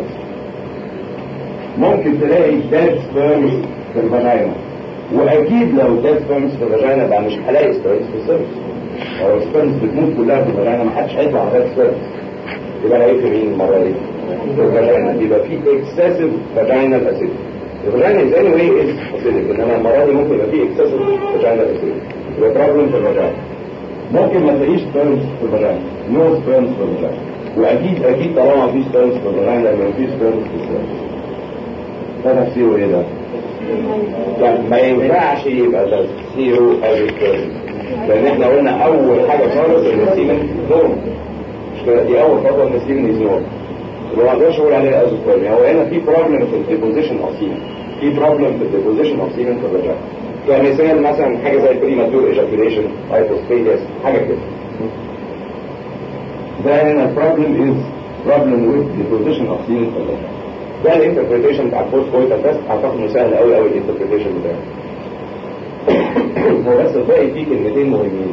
ممكن تلاقي ديد سبرمز في الفاجينا واكيد لو ديد سبرمز في الفاجينا بقى مش هلاقي سبرمز في السيرفكس لو السبرمز بتموت كلها في الفاجينا ما حدش هيطلع على السيرفكس يبقى هلاقي في مين المرة دي؟ الفاجينا بيبقى فيه اكسسيف فاجينال اسيد الفاجينا از اني واي از اسيدك انما المره دي ممكن يبقى فيه اكسسيف فاجينال اسيد يبقى بروبلم في الفاجينا ممكن ما تلاقيش سبيرمز في الفاجينا نو سبيرمز في الفاجينا واكيد اكيد طالما في سبيرمز في الفاجينا يبقى في سبيرمز في السيرفس ده تفسيره ايه ده؟ يعني ما ينفعش يبقى ده زيرو ازوسبيرم لان احنا قلنا اول حاجه خالص ان السيمن نورم مش كده دي اول خطوه ان السيمن از نورم اللي ما اقدرش اقول عليه ازوسبيرم هو هنا في بروبلم في الديبوزيشن اوف سيمن في بروبلم في الديبوزيشن اوف سيمن في الرجال كمثال مثلا حاجه زي بريماتور ايجاكيوليشن هايبوستيديس حاجه كده ده هنا البروبلم از بروبلم ويز ديبوزيشن اوف سيمن في الرجال ده الانتربريتيشن بتاع البوست كويتا تيست اعتقد انه سهل قوي قوي الانتربريتيشن بتاعه هو بس الباقي فيه كلمتين مهمين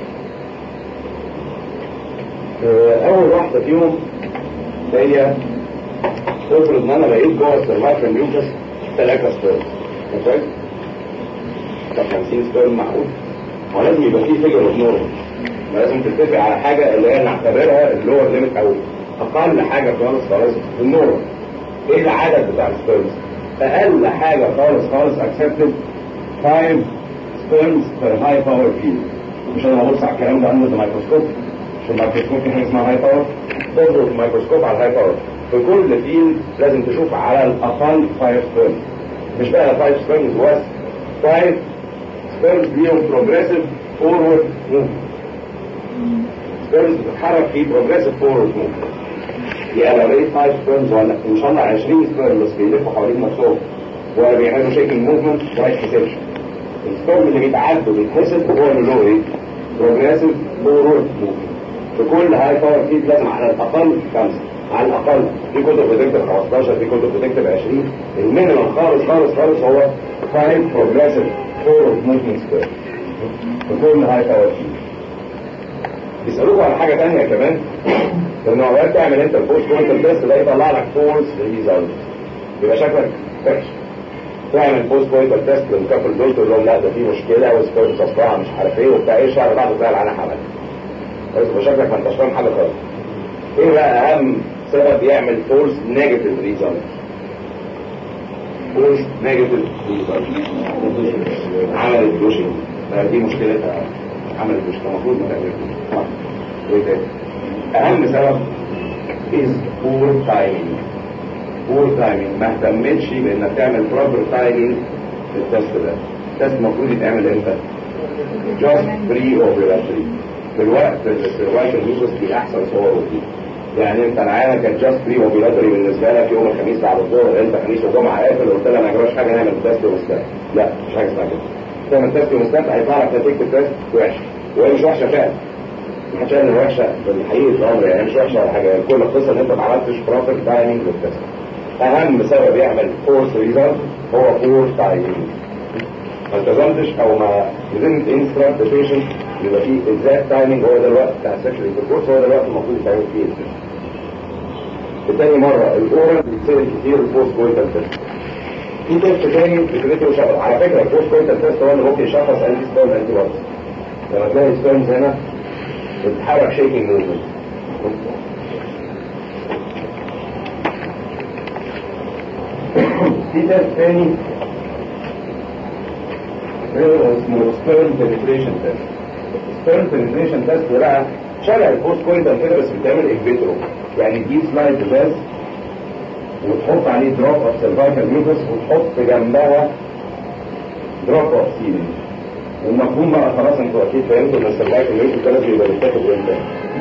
اول واحده فيهم هي افرض ان انا لقيت جوه السيرفايكال ميوكس ثلاثه سبيرم كويس طب 50 سبيرم معقول هو لازم يبقى فيه فيجر اوف نورمال لازم تتفق على حاجه اللي هي نعتبرها اللور ليميت او اقل حاجه خالص خالص النورمال ايه العدد بتاع السبيرمز اقل حاجه خالص خالص اكسبتد 5 سبيرمز بير هاي باور فيلد مش انا هبص على الكلام ده اندر الميكروسكوب في الميكروسكوب في حاجه اسمها هاي باور تنظر في الميكروسكوب على الهاي باور في كل فيلد لازم تشوف على الاقل 5 سبيرمز مش بقى 5 سبيرمز بس 5 سبيرمز ليهم بروجريسيف فورورد موفمنت سبيرمز بتتحرك في بروجريسيف فورورد موفمنت يعني لو لقيت 5 سبيرمز ولا ان شاء الله 20 سبيرم بس بيلفوا حوالين نفسهم ولا بيعملوا شيكينج موفمنت ما يتحسبش السبيرم اللي بيتعد وبيتحسب هو اللي له ايه؟ بروجريسيف فورورد موفمنت في كل هاي باور فيد لازم على الاقل خمسه على الاقل في كتب بتكتب 15 في كتب بتكتب 20 المينيمم خالص خالص خالص هو 5 بروجريسيف فورورد موفمنت سبيرم في كل هاي باور فيد بيسألوكوا على حاجة تانية كمان لأنه أوقات تعمل أنت البوست كونتر تيست ده يطلع لك فولس ريزلت يبقى شكلك وحش تعمل بوست كونتر تيست للكابل دول تقول لهم لا ده في مشكلة وسبيرم تصفيها مش عارف ايه وبتاع ايه الشهر بعده تلاقي العنا حمل بس يبقى شكلك ما انتش فاهم حاجة خالص ايه بقى أهم سبب يعمل فولس نيجاتيف ريزلت فولس نيجاتيف ريزلت عملت دوشنج دي مشكلتها عملت دوشنج المفروض ما تعملش اهم سبب is poor timing poor timing ما اهتمتش بانك تعمل proper timing في التست ده التست المفروض يتعمل امتى just pre ovulatory في الوقت اللي السيرفايكال ميوكس في احسن صوره فيه يعني انت العيانه كانت جاست بري اوبيلاتوري بالنسبه لك يوم الخميس بعد الظهر انت خميس وجمعه قافل وقلت لها ما يجراش حاجه نعمل تيست يوم السبت لا مش حاجه اسمها كده تعمل تيست يوم السبت هيطلع لك نتيجه التيست وحشه وهي مش وحشه فعلا مش ان وحشه بالحقيقه الامر يعني مش وحشه ولا حاجه كل القصه ان انت ما عملتش بروبر تايمنج للتست اهم سبب يعمل فورس ريزلت هو فور تايمنج ما التزمتش او ما didn't instruct the patient يبقى في exact timing هو ده الوقت بتاع السكشن انتركورس هو ده الوقت المفروض يتعمل فيه التست التاني مرة الأورال بيتصير كتير البوست كوينتال تيست في تيست تاني فكرته شغل على فكرة البوست كوينتال تيست هو اللي ممكن يشخص انتي ستون انتي بوديز لما تلاقي ستونز هنا بتتحرك شيكينج موفمنت في تيست تاني اسمه سبيرم بنتريشن تيست سبيرم بنتريشن تيست ده بقى شبه البوست كوينتال كده بس بتعمل ان فيترو يعني تجيب سلايد ازاز وتحط عليه دروب اوف سيرفايكال ميوكس وتحط جنبها دروب اوف سيلين والمفهوم بقى خلاص انتوا اكيد فهمتوا ان السيرفايكال ميوكس ده لازم يبقى بيتاخد امتى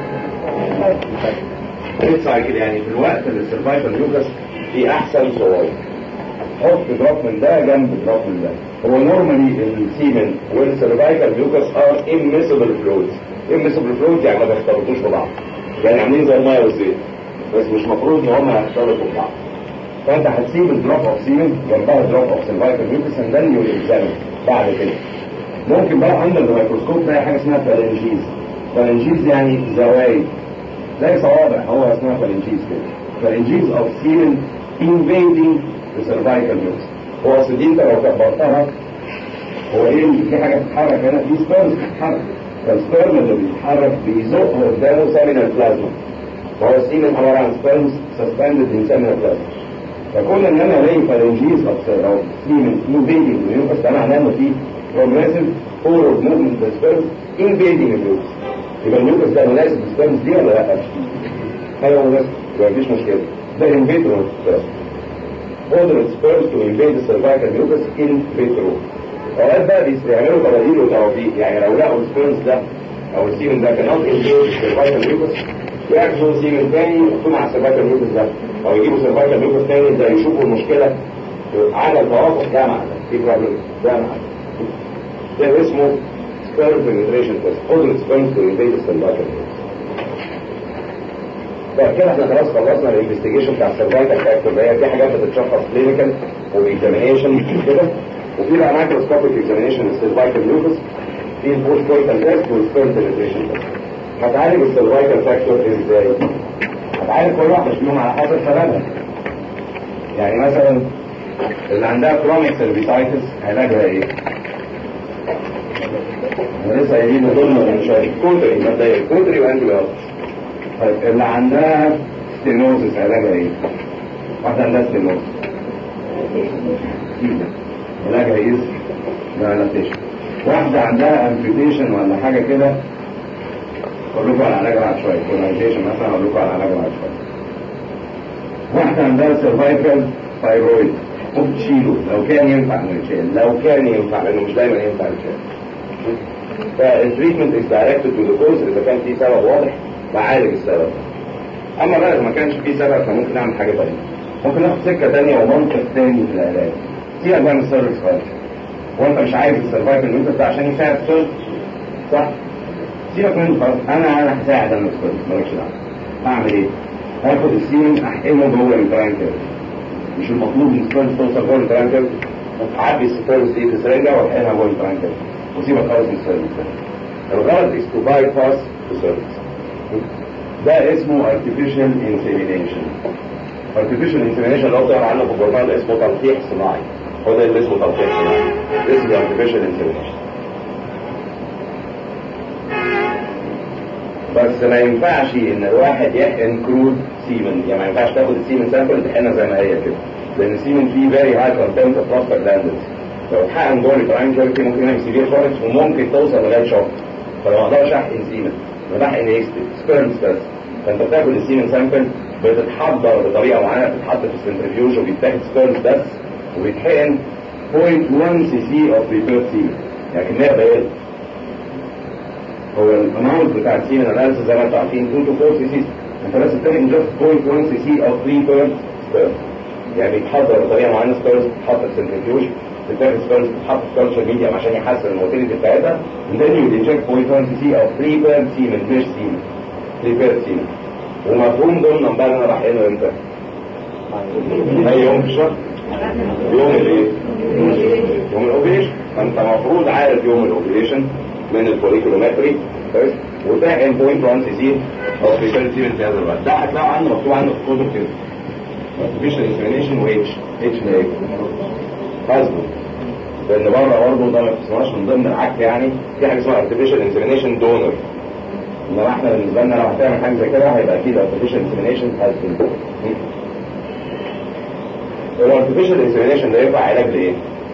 ريت سايكل يعني في الوقت اللي السيرفايكال ميوكس فيه احسن صور حط دروب من ده جنب دروب من ده هو نورمالي السيمن والسيرفايكال ميوكس ار اميسبل فلويدز اميسبل فلويدز يعني ما بيختلطوش ببعض يعني عاملين زي الميه والزيت بس مش مفروض ان هم يختلطوا ببعض فانت هتسيب الدروب اوف سيمن جنبها دروب اوف سيرفايكال ميوكس اند ذن يو اكزامين بعد كده ممكن بقى عند الميكروسكوب تلاقي حاجه اسمها فالنجيز فالنجيز يعني زوايد زي صوابع هو اسمها فالنجيز كده فالنجيز اوف سيمن invading the cervical mucus هو اصل دي انت لو كبرتها هو ايه في حاجه بتتحرك هنا في سبيرمز بتتحرك فالسبيرم اللي بيتحرك بيزق قدامه سامينال بلازما وهو السيمن عباره عن سبيرمز سسبندد ان سامينال بلازما فكون ان انا الاقي فالنجيز او سيمن invading the mucus ده معناه انه في progressive forward movement of sperms invading the mucus يبقى الميوكس ده مناسب للسبيرمز دي ولا لا؟ ايوه مناسب يبقى مفيش مشكله ده in vitro sperm order sperms to invade the cervical mucus in vitro اوقات بقى بيعملوا تباديل وتوافيق يعني لو لقوا السبيرمز ده او السيمن ده كان انجيج سيرفايكال ميوكس ياخدوا سيمن تاني يحطوه مع السيرفايكال ميوكس ده او يجيبوا سيرفايكال ميوكس تاني ده يشوفوا المشكله على التوافق ده مع ده في بروبلم ده مع ده ده اسمه سبيرم بنتريشن تيست قدرة سبيرمز تو انفيد السيرفايكال ميوكس طيب كده احنا خلاص خلصنا الانفستيجيشن بتاع السيرفايكال فاكتور ده هي في حاجات بتتشخص كلينيكال واكزامينيشن كده وفي بقى مايكروسكوبيك اكزامينيشن للسيرفايكال ميوكس في البوست كويتال تيست والسبيرم بنتريشن تيست هتعالج السيرفايكال فاكتور ازاي؟ هتعالج كل واحد فيهم على حسب سببها يعني مثلا اللي عندها كرونيك سيرفيسايتس علاجها ايه؟ احنا لسه قايلين من ضمن من شويه كوتري مبدئيا كوتري وانتي طيب اللي عندها ستينوزس علاجها ايه؟ واحدة عندها ستينوزس علاجها ايه؟ دايلاتيشن واحدة عندها امبيوتيشن ولا حاجة كده اقول لكم على علاجها بعد شوية كولونيزيشن مثلا اقول لكم على علاجها بعد شوية واحدة عندها سيرفايكال ثايرويد ممكن تشيله لو كان ينفع انه يتشال لو كان ينفع لانه مش دايما ينفع يتشال فالتريتمنت از دايركتد تو ذا كوز اذا كان في سبب واضح بعالج السبب اما بقى ما كانش في سبب فممكن نعمل حاجه ثانيه ممكن ناخد سكه ثانيه ومنطق ثاني في العلاج سيبك بقى من السيرفكس خالص وانت مش عايز السرفايفل ميثود ده عشان يساعد السيرفكس صح سيبك منه خالص انا انا هساعد انا السيرفكس مالكش دعوه اعمل ايه؟ هاخد السيمن احقنه جوه الانتراين كده مش المطلوب من السيرفكس توصل جوه الانتراين كده اعبي السيرفكس دي في سرنجه واحقنها جوه الانتراين كده وسيبك خالص من السيرفكس الغرض is to bypass the cervix ده اسمه artificial insemination artificial insemination لو تقرا عنه في الجورنال اسمه تلقيح صناعي هو ده اللي اسمه تلقيح صناعي This is artificial insemination بس ما ينفعش ان الواحد يحقن كرود سيمن يعني ما ينفعش تاخد السيمن سامبل تحقنها زي ما هي كده لان السيمن فيه فيري هاي كونتنت اوف بروستاجلاندز لو اتحقن جوه الترانجل ممكن يعمل سيفير شورت وممكن توصل لغايه شوك فلو ما اقدرش احقن سيمن انا بحقن ايه سبيرمز بس فانت بتاخد السيمن سامبل بتتحضر بطريقه معينه بتتحط في السنترفيوج وبيتاخد سبيرمز بس وبيتحقن 0.1 سي سي اوف بريبيرد سيمن يعني كميه قليله هو الاماونت بتاع السيمن اناليسيس زي ما انتم عارفين 2 تو 4 سي سي انت بس بتاخد جاست 0.1 سي سي اوف بريبيرد سبيرم يعني بيتحضر بطريقه معينه سبيرمز بتتحط في السنترفيوج بتاخد سبيرمز بتتحط في كالتشر ميديا عشان يحسن الموتيليتي بتاعتها and then you inject 0.1 cc of prepared semen مش semen prepared semen ومفهوم ضمن بقى انا رايحينه امتى؟ اي يوم في الشهر؟ يوم الايه؟ يوم الاوبريشن فانت المفروض عارف يوم الاوبريشن من الفوليكولومتري كويس وتحقن 0.1 cc of prepared semen في هذا الوقت ده هتلاقوا عنه مكتوب عنه في الكتب كده artificial insemination و H H ده ايه؟ husband لان بره برضه ده ما بتسمعش من ضمن العك يعني في حاجه اسمها artificial insemination donor انما احنا بالنسبه لنا لو هتعمل حاجه زي كده هيبقى اكيد artificial insemination husband الارتفيشال انسيمينيشن ده ينفع علاج لايه؟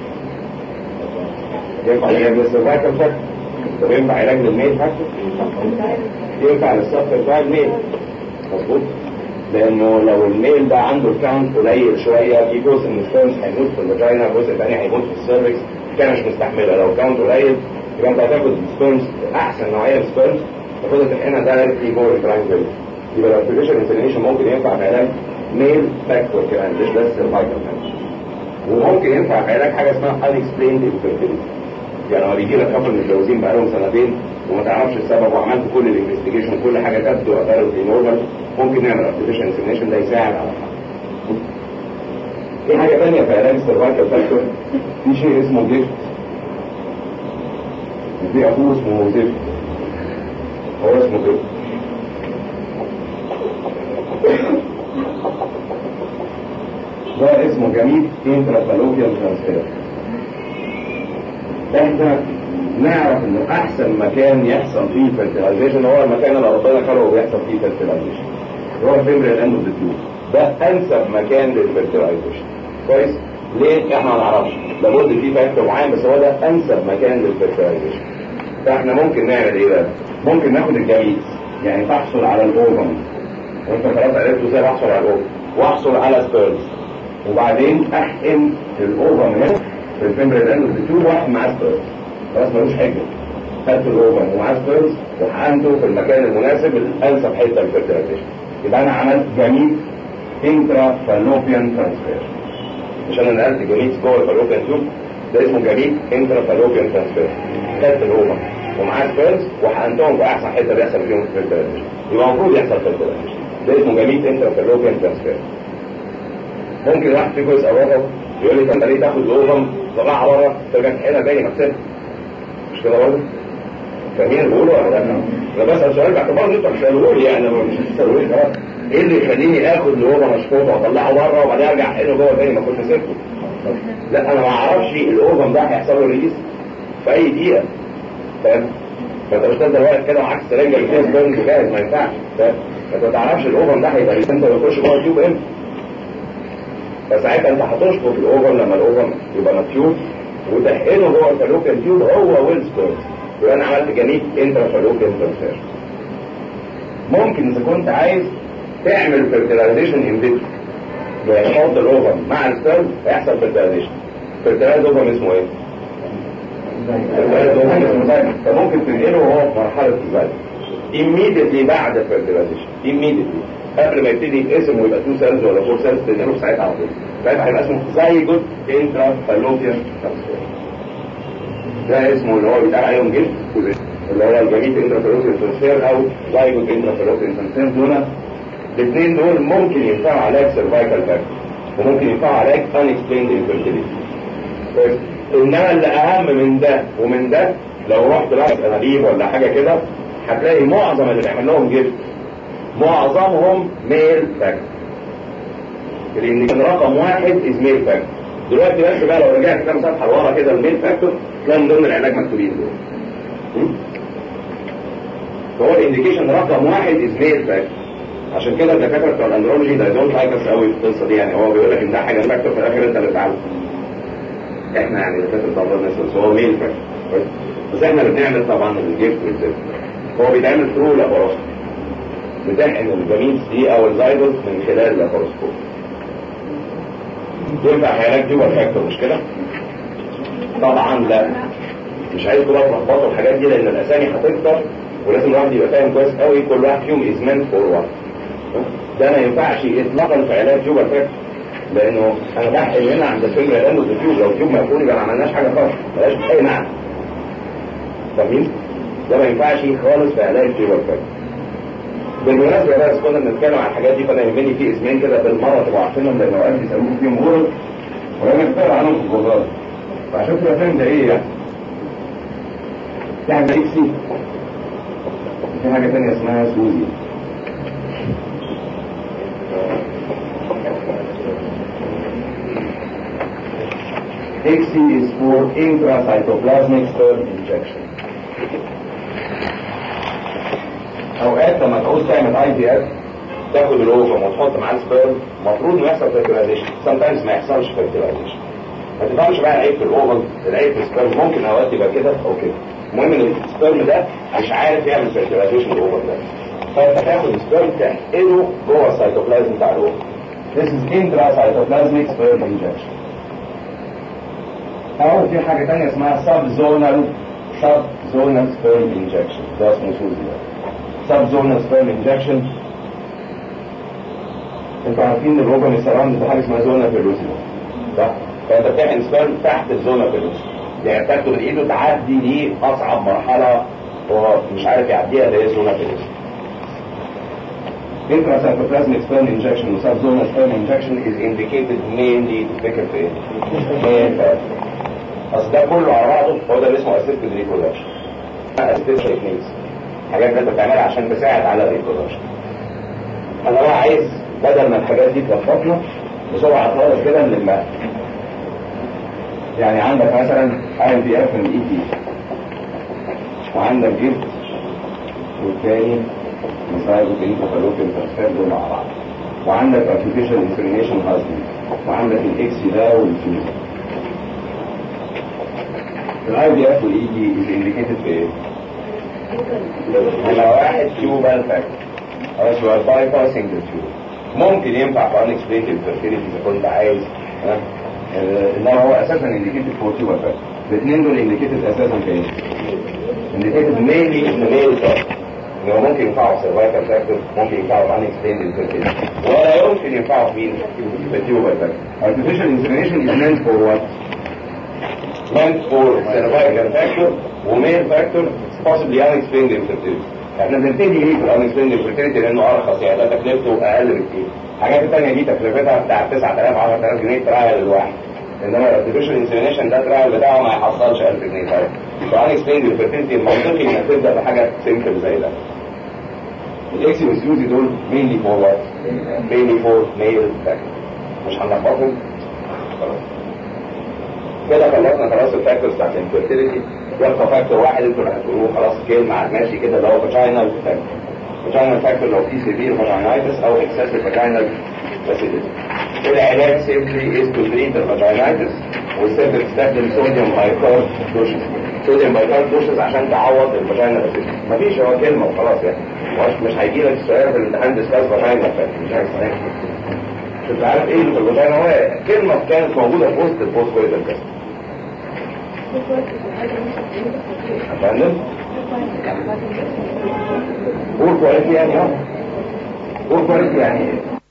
ينفع علاج للسيرفايكال فاكتور طب ينفع علاج للميل فاكتور؟ ينفع للسفر بتاع الميل مظبوط؟ لانه لو الميل ده عنده الكاونت قليل شويه في جزء من السبيرمز هيموت في الفاجينا جزء ثاني هيموت في السيرفكس كده مش مستحمله لو الكاونت قليل يبقى انت هتاخد السبيرمز احسن نوعيه من السبيرمز تاخدها تحقنها دايركتلي جوه الترانكل يبقى الارتفيشال انسيمينيشن ممكن ينفع في علاج ميل فاكتور كمان مش بس الفايتال وممكن ينفع في علاج حاجه اسمها unexplained infertility يعني لما بيجي لك كابل متجوزين بقالهم سنتين وما تعرفش السبب وعملت كل الانفستيجيشن كل حاجه تبدو ابارنتلي نورمال ممكن نعمل ارتفيشال انسيمينيشن ده يساعد على في حاجه ثانيه في علاج السيرفايكال فاكتور في شيء اسمه جيفت في اخوه اسمه زفت هو اسمه كده ده اسمه جميل انترافالوبيال ترانسفير احنا نعرف انه احسن مكان يحصل فيه فيرتيلايزيشن هو المكان اللي ربنا خلقه بيحصل فيه فيرتيلايزيشن هو الفيمبريال اند اوف ذا ده انسب مكان للفيرتيلايزيشن كويس ليه احنا ما نعرفش لابد فيه فاكتور معين بس هو ده انسب مكان للفيرتيلايزيشن فاحنا ممكن نعمل ايه بقى ممكن ناخد الجميل يعني تحصل على الاوفم وانت خلاص عرفت ازاي احصل على الاوفم واحصل على سبيرز وبعدين احقن الاوفم هنا في الفيمبرال اند بتشوف واحد معاه سبيرز خلاص ملوش حجه خدت الاوفم ومعاه سبيرز وحقنته في المكان المناسب الانسب حته للفيرتيلايزيشن يبقى انا عملت جميل انترا فالوبيان ترانسفير مش انا نقلت جميل جوه الفالوبيان تيوب ده اسمه جميل انترا فالوبيان ترانسفير خدت الاوفم ومعاه سبيرز وحقنتهم في احسن حته بيحصل فيهم الفيرتيلايزيشن يبقى المفروض يحصل فيرتيلايزيشن ده اسمه جميل انترا فالوبيان ترانسفير ممكن واحد فيكم يسأل يقول لي انت ليه تاخد الاوفم طلعها بره ترجع تحقنها تاني مكتبها مش كده برضه؟ فاهمين اللي بقوله ولا لا؟ انا بسال سؤال باعتبار ان انت مش هتقول لي يعني مش هتقول لي خلاص ايه اللي يخليني اخد الاوفم مشفوط واطلعه بره وبعدين ارجع احقنه جوه تاني ما كنت سبته؟ لا انا ما اعرفش الاوفم ده هيحصل له ريليز في اي دقيقه فاهم؟ فانت مش تفضل واقف كده ومعاك السرنجه اللي فيها سبرنج جاهز ما ينفعش فاهم؟ فانت ما تعرفش الاوفم ده هيبقى ريليز انت بتخش جوه التيوب امتى؟ فساعتها انت هتشفط الاوفر لما الاوفر يبقى مكيوب وتحقنه جوه الفالوكيان تيوب هو ويل سبيرز يبقى انا عملت جميل انترا فالوكيان ترانسفير ممكن اذا كنت عايز تعمل فيرتيلايزيشن ان فيترو يعني تحط الاوفر مع السبيرز هيحصل فيرتيلايزيشن فيرتيلايز اوفر اسمه ايه؟ فيرتيلايز اوفر اسمه زايد فممكن تنقله وهو في مرحله الزايد immediately بعد الفيرتيلايزيشن immediately قبل ما يبتدي يتقسم ويبقى 2 سيلز ولا 4 سيلز تنقله في ساعتها على طول ساعتها هيبقى اسمه زايجوت انترا فالوبيان ترانسفير ده اسمه اللي هو بيتقال عليهم جلد اللي هو الجميل انترا فالوبيان ترانسفير او زايجوت انترا فالوبيان ترانسفير دول الاثنين دول ممكن ينفعوا علاج سيرفايكال باك وممكن ينفعوا علاج unexplained infertility بس انما اللي اهم من ده ومن ده لو رحت بقى انابيب ولا حاجه كده هتلاقي معظم اللي بيعمل لهم جلد معظمهم ميل فاكتور لان كان رقم واحد از ميل فاكتور دلوقتي بس بقى لو رجعت كام صفحه لورا كده الميل فاكتور تلاقي من ضمن العلاج مكتوبين دول فهو الانديكيشن رقم واحد از ميل فاكتور عشان كده الدكاتره بتوع الاندرولوجي ده دونت لايك اس قوي في القصه دي يعني هو بيقول لك ان ده حاجه فاكتور في الاخر انت اللي تعالج احنا يعني دكاتره بتوع الناس هو ميل فاكتور بس احنا اللي بنعمل طبعا الجيفت والزفت هو بيتعمل ثرو لاباروسكوب بتحقن الجميل دي او الزايدوس من خلال اللاباروسكوب ينفع علاج جوه فاكتور مش كده؟ طبعا لا مش عايز بقى تلخبطوا الحاجات دي لان الاسامي هتكتر ولازم الواحد يبقى فاهم كويس قوي كل واحد فيهم از مان فور وان ده ما ينفعش اطلاقا في علاج جوه فاكتور لانه انا بحقن هنا عند الفيلم لانه التيوب لو التيوب مقفول يبقى ما عملناش حاجه خالص ملهاش اي معنى فاهمين؟ ده ما ينفعش خالص في علاج جوه فاكتور بالمناسبة بقى كنا بنتكلم عن الحاجات دي فانا يهمني في اسمين كده بالمرة تبقوا عارفينهم لان اوقات بيسالوكم فيهم غلط وانا بتكلم عنهم في الجزارة فعشان تبقى فاهم ده ايه يعني في حاجة اكسي في حاجة تانية اسمها سوزي اكسي is for intracytoplasmic sperm injection اوقات لما تعوز تعمل اي بي اف تاخد الاوفم وتحط معاه السبيرم المفروض انه يحصل فيرتيلايزيشن سمتايمز ما يحصلش فيرتيلايزيشن ما تفهمش بقى العيب في الاوفم العيب في السبيرم ممكن اوقات يبقى كده او كده المهم ان السبيرم ده مش عارف يعمل فيرتيلايزيشن الاوفم ده فانت تاخد السبيرم تحقنه جوه السيتوبلازم بتاع الاوفم This is intracytoplasmic sperm injection. أو في حاجة تانية اسمها subzonal subzonal sperm injection ده اسمه سوزي ده subzonal sperm injection انتوا عارفين الروبن السراوند ده حاجه اسمها زونا فيلوسيدا صح؟ فانت بتعمل سبيرم تحت الزونا فيلوسيدا يعني بتاخده من ايده تعدي دي اصعب مرحله هو مش عارف يعديها اللي هي زونا فيلوسيدا Intracytoplasmic sperm injection و subzonal sperm injection is indicated mainly to figure في ايه؟ اصل ده كله على بعضه هو ده اللي اسمه assisted reproduction assisted techniques حاجات انت بتعملها عشان تساعد على الريبرودكشن انا بقى عايز بدل ما الحاجات دي تلخبطنا بسرعه خالص كده من الماء يعني عندك مثلا اي بي اف من اي تي وعندك جلد والتاني مصايب وكريم وفالوكين ترانسفير دول مع بعض وعندك ارتفيشال انسيمينيشن هازبند وعندك الاكسي ده والفيوز الاي بي اف والاي دي از انديكيتد في ايه؟ لما واحد تيوبال فاكتور خلاص هو باي باسنج التيوب ممكن ينفع في unexplained infertility اذا كنت عايز آه، انما هو اساسا انديكيتد فور تيوبر فاكتور الاثنين دول انديكيتد اساسا في ايه؟ انديكيتد مينلي ان ميل فاكتور ان هو ممكن ينفعوا سيرفايكال فاكتور ممكن ينفعوا ان اكسبليند انفيرتيلتي ولا يمكن ينفعوا في مين؟ في التيوبر فاكتور artificial insemination is meant for what? meant for cervical factor وميل factor possibly unexplained infertility احنا بنبتدي ليه في الانكسبليند infertility لانه ارخص يعني ده تكلفته اقل بكتير الحاجات الثانيه دي تكلفتها بتاع 9000 10000 جنيه ترايل الواحد انما الارتفيشال انسيمينيشن ده الترايل بتاعه ما يحصلش 1000 جنيه طيب فانكسبليند infertility المنطقي انك تبدا بحاجه سيمبل زي ده الاكسي والسيوزي دول mainly for what؟ mainly for male factor مش هنلخبطهم خلاص كده خلصنا خلاص الفاكتورز بتاعت الانفيرتيليتي يبقى فاكتور واحد انتوا هتقولوه خلاص كلمه على ماشي كده اللي هو فاجينال فاكتور فاجينال فاكتور لو في سيفير فاجينايتس او اكسسيف فاجينال اسيديتي العلاج سيمبلي از تو تريت الفاجينايتس والسيف بتستخدم صوديوم بايكارب دوشز صوديوم بايكارب دوشز عشان تعوض الفاجينال اسيديتي مفيش هو كلمه وخلاص يعني مش مش هيجي لك السؤال في الامتحان ديسكاس فاجينال فاكتور مش عارف مش عارف ايه اللي في الفاجينا هو كلمه كانت موجوده في وسط البوست كويتال كده أفندم؟ قول كواليتي يعني اه قول كواليتي يعني ايه؟